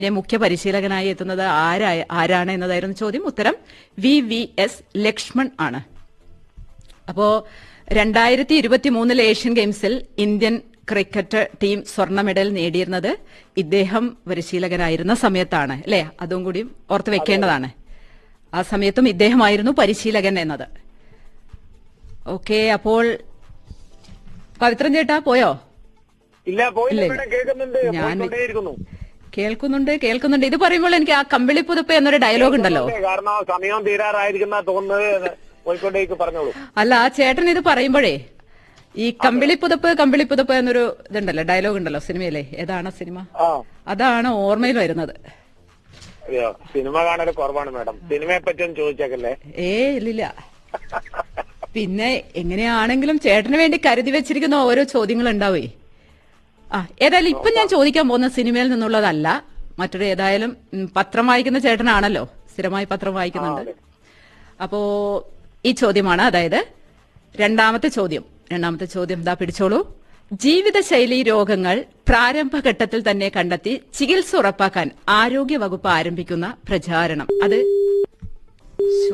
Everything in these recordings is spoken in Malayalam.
ഇതിന്റെ മുഖ്യ പരിശീലകനായി എത്തുന്നത് ആരായ ആരാണ് എന്നതായിരുന്നു ചോദ്യം ഉത്തരം വി വി എസ് ലക്ഷ്മൺ ആണ് അപ്പോ രണ്ടായിരത്തി ഇരുപത്തി മൂന്നിലെ ഏഷ്യൻ ഗെയിംസിൽ ഇന്ത്യൻ ക്രിക്കറ്റ് ടീം സ്വർണ്ണ മെഡൽ നേടിയിരുന്നത് ഇദ്ദേഹം പരിശീലകനായിരുന്ന സമയത്താണ് അല്ലെ അതും കൂടി ഓർത്ത് വെക്കേണ്ടതാണ് ആ സമയത്തും ഇദ്ദേഹമായിരുന്നു പരിശീലകൻ എന്നത് ഓക്കെ അപ്പോൾ പവിത്രൻ ചേട്ടാ പോയോ ഇല്ല പോയില്ല ഇല്ല, ഇവിടെ കേൾക്കുന്നുണ്ട് ഞാൻ- പോയിക്കൊണ്ടേയിരിക്കുന്നു കേൾക്കുന്നുണ്ട് കേൾക്കുന്നുണ്ട് ഇത് പറയുമ്പോൾ എനിക്ക് ആ കമ്പിളിപ്പുതുപ്പ് എന്നൊരു ഡയലോഗ് ഉണ്ടല്ലോ കാരണം സമയം തീരാറായിരിക്കുന്ന തോന്നുന്നത് പോയിക്കൊണ്ടേക്ക് പറഞ്ഞോളൂ അല്ല ആ ചേട്ടൻ ഇത് പറയുമ്പോഴേ ഈ കമ്പിളിപ്പുതപ്പ് കമ്പിളിപ്പുതപ്പ് എന്നൊരു ഇതുണ്ടല്ലോ ഡയലോഗ് ഉണ്ടല്ലോ സിനിമയിലെ ഏതാണ് ആ സിനിമ ആ അതാണ് ഓർമ്മയിൽ വരുന്നത് അയ്യോ സിനിമ കാണല് കുറവാണ് മാഡം സിനിമയെ പറ്റി ഒന്ന് ചോദിച്ചേക്കല്ലേ ഏ ഇല്ലില്ല പിന്നെ എങ്ങനെയാണെങ്കിലും ചേട്ടന് വേണ്ടി കരുതി വെച്ചിരിക്കുന്ന ഓരോ ചോദ്യങ്ങൾ ഉണ്ടാവേ ആ ഏതായാലും ഇപ്പൊ ഞാൻ ചോദിക്കാൻ പോകുന്ന സിനിമയിൽ നിന്നുള്ളതല്ല മറ്റൊരു ഏതായാലും ഉം, പത്രം വായിക്കുന്ന ചേട്ടനാണല്ലോ സ്ഥിരമായി പത്രം വായിക്കുന്നുണ്ട് അപ്പോ ഈ ചോദ്യമാണ് അതായത് രണ്ടാമത്തെ ചോദ്യം രണ്ടാമത്തെ ചോദ്യം എന്താ പിടിച്ചോളൂ ജീവിതശൈലി രോഗങ്ങൾ പ്രാരംഭഘട്ടത്തിൽ തന്നെ കണ്ടെത്തി ചികിത്സ ഉറപ്പാക്കാൻ ആരോഗ്യ വകുപ്പ് ആരംഭിക്കുന്ന പ്രചാരണം അത് ശോ.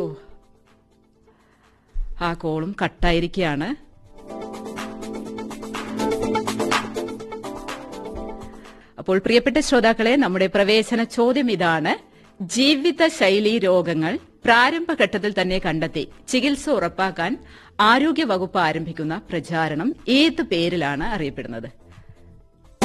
ആ കോളും കട്ടായിരിക്കുകയാണ് അപ്പോൾ പ്രിയപ്പെട്ട ശ്രോതാക്കളെ നമ്മുടെ പ്രവേശന ചോദ്യം ഇതാണ് ജീവിതശൈലി രോഗങ്ങൾ പ്രാരംഭഘട്ടത്തിൽ തന്നെ കണ്ടെത്തി ചികിത്സ ഉറപ്പാക്കാൻ ആരോഗ്യ വകുപ്പ് ആരംഭിക്കുന്ന പ്രചാരണം ഏത് പേരിലാണ് അറിയപ്പെടുന്നത്